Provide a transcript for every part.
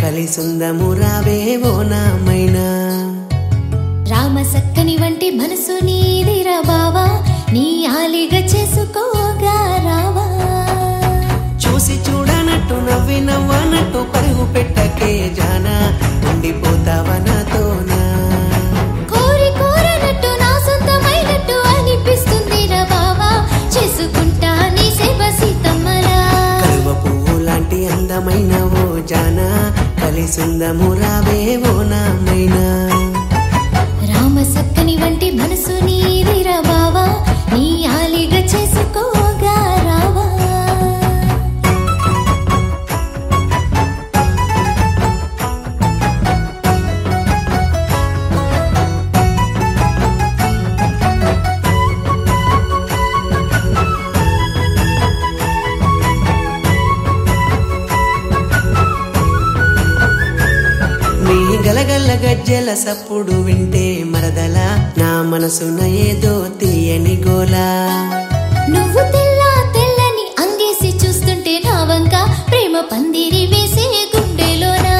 కలిసుందము రావే ఓ నామైనా రామ సక్కని వంటి మనసు నీదిరా బావా నీ ఆలిగా చేసుకోగా రావా చూసి చూడనట్టు నవ్వి నవ్వనట్టు పరుగు పెట్టకే జానా ఉండిపోతావా నాతోనా కోరి కోరనట్టు నా సొంతమైనట్టు అనిపిస్తుందిరా బావా చేసుకుంటా నీ సేవ సీతమ్మరా కలువ పువ్వు లాంటి అందమైన ఓ జానా కలిసుందము రావే ఓ నామైనా రామ సక్కని వంటి మనసు నీదిరా బావా నీ ఆలిగా చేసుకోగా రావా నీ గలగల్ల గజ్జల సప్పుడు వింటే మరదల నా మనసున ఏదో తీయని గోలా నువ్వు తెల్ల తెల్లని అంగేసి చూస్తుంటే నా వంక ప్రేమ పందిరి వేసే గుండెలోనా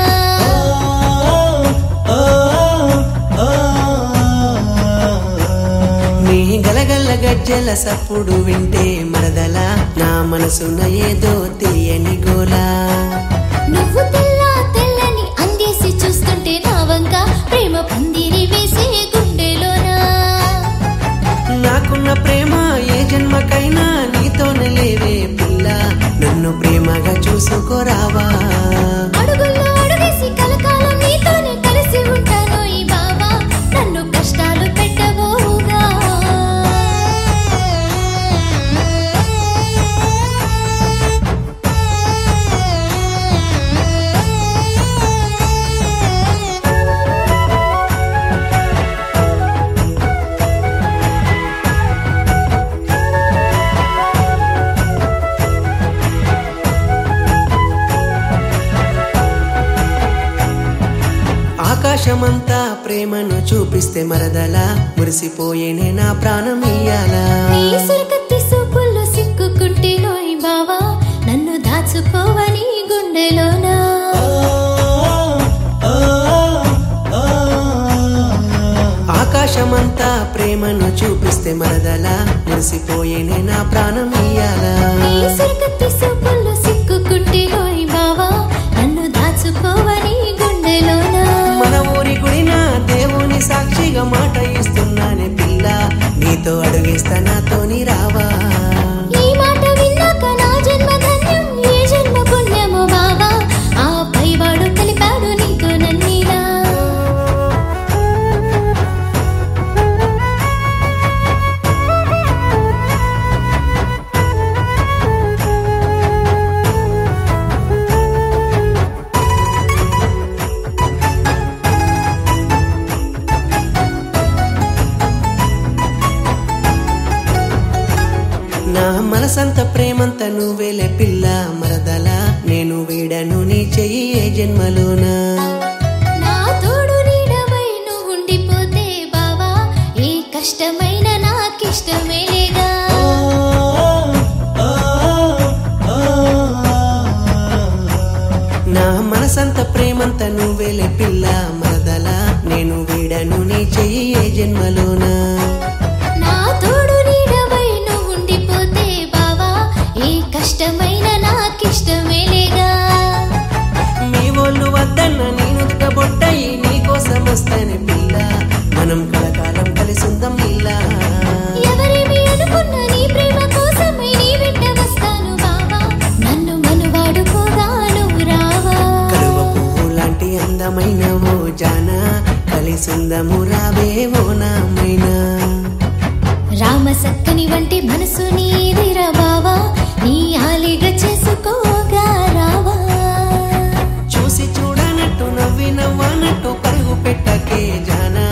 నీ గలగల్ల గజ్జల సప్పుడు వింటే మరదల నా మనసున ఏదో తీయని గోలా నువ్వు తెల్ల తెల్లని అంగేసి చూస్తుంటే నా వంక ప్రేమ పందిరి వేసే గుండెలోనా నాకున్న ప్రేమ ఏ జన్మకైనా నీతోనే లేవే పిల్ల నన్ను ప్రేమగా చూసుకోరావా అడుగుల్లో అడుగేసి కలకాలం నీతోనే కలిసి ఉంటాను ఈ బావా నన్ను కష్టాలు పెట్టబోగా ఆకాశమంతా ప్రేమను చూపిస్తే మరదల మురిసిపోయేనే నా ప్రాణం ఇయ్యాలా నీ సురకత్తి సూపుల్లో సిక్కుకుంటే నోయ్ బావా నన్ను దాచుకోవని గుండెలోనా ఆకాశమంతా ప్రేమను చూపిస్తే మరదల మురిసిపోయేనే నా ప్రాణం ఇయ్యాలా నీ సురకత్తి సూపుల్లో సిక్కుకుంటే నోయ్ బావా నన్ను దాచుకోవని గుండెలోనా మన ఊరి గుడిన దేవుని సాక్షిగా మాట ఇస్తున్నానే పిల్ల నీతో అడుగేస్తా నాతోని రావా ఈ మాట విన్నాక నా జన్మ ధన్యం ఏ జన్మ పుణ్యమో బావా ఆ పైవాడు కలిపాడు నీతో నన్నీలా నా మనసంత ప్రేమంత నువ్వేలే పిల్ల మరదల నేను వీడను నీ చెయ్యి ఏ జన్మలోనా నా తోడు నీడవై నువ్వు ఉండిపోతే బావా ఏ కష్టమైన నాకిష్టమేగా నా మనసంత ప్రేమంత నువ్వేలే పిల్ల మరదల నేను వీడను నీ చెయ్యి ఏ జన్మలోనా నా తోడు నీడవై నువ్వు ఉండిపోతే బావా ఏ కష్టమైన నాకిష్టమేగా మీ వాళ్ళు వద్దన్న నేను బొట్టయి నీ కోసం వస్తానే పిల్ల మనం కలకాలం కలిసుందాం ఇలా ఎవరేమి అనుకున్నా నీ ప్రేమ కోసమై నీ వెంట వస్తాను బావా నన్ను మనువాడుకోగా నువ్వు రావా కలువ పువ్వు లాంటి అందమైన ఓ జానా కలిసుందము రావే ఓ నామైనా రామ సక్కని వంటి మనసు నీదిరా బావా నీ ఆలిగా చేసుకోగా రావా చూసి చూడనట్టు నవ్వి నవ్వనట్టు పరుగు పెట్టకే జానా